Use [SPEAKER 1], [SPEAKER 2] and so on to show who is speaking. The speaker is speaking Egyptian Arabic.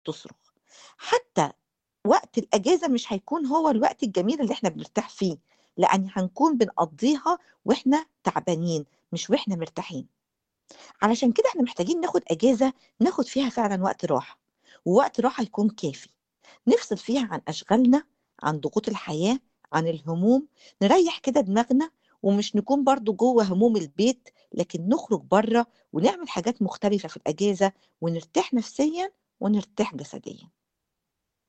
[SPEAKER 1] تصرخ. حتى وقت الأجازة مش هيكون هو الوقت الجميل اللي إحنا بنرتاح فيه، لأن هنكون بنقضّيها وإحنا تعبانين، مش وإحنا مرتاحين. علشان كده إحنا محتاجين ناخد أجازة ناخد فيها فعلًا وقت راحة، ووقت راحة يكون كافي، نفصل فيها عن أشغالنا، عن ضغوط الحياة، عن الهموم، نريّح كده دماغنا ومش نكون برضه جوّه هموم البيت، لكن نخرج برّه ونعمل حاجات مختلفة في الأجازة ونرتاح نفسيًا ونرتاح جسديًا.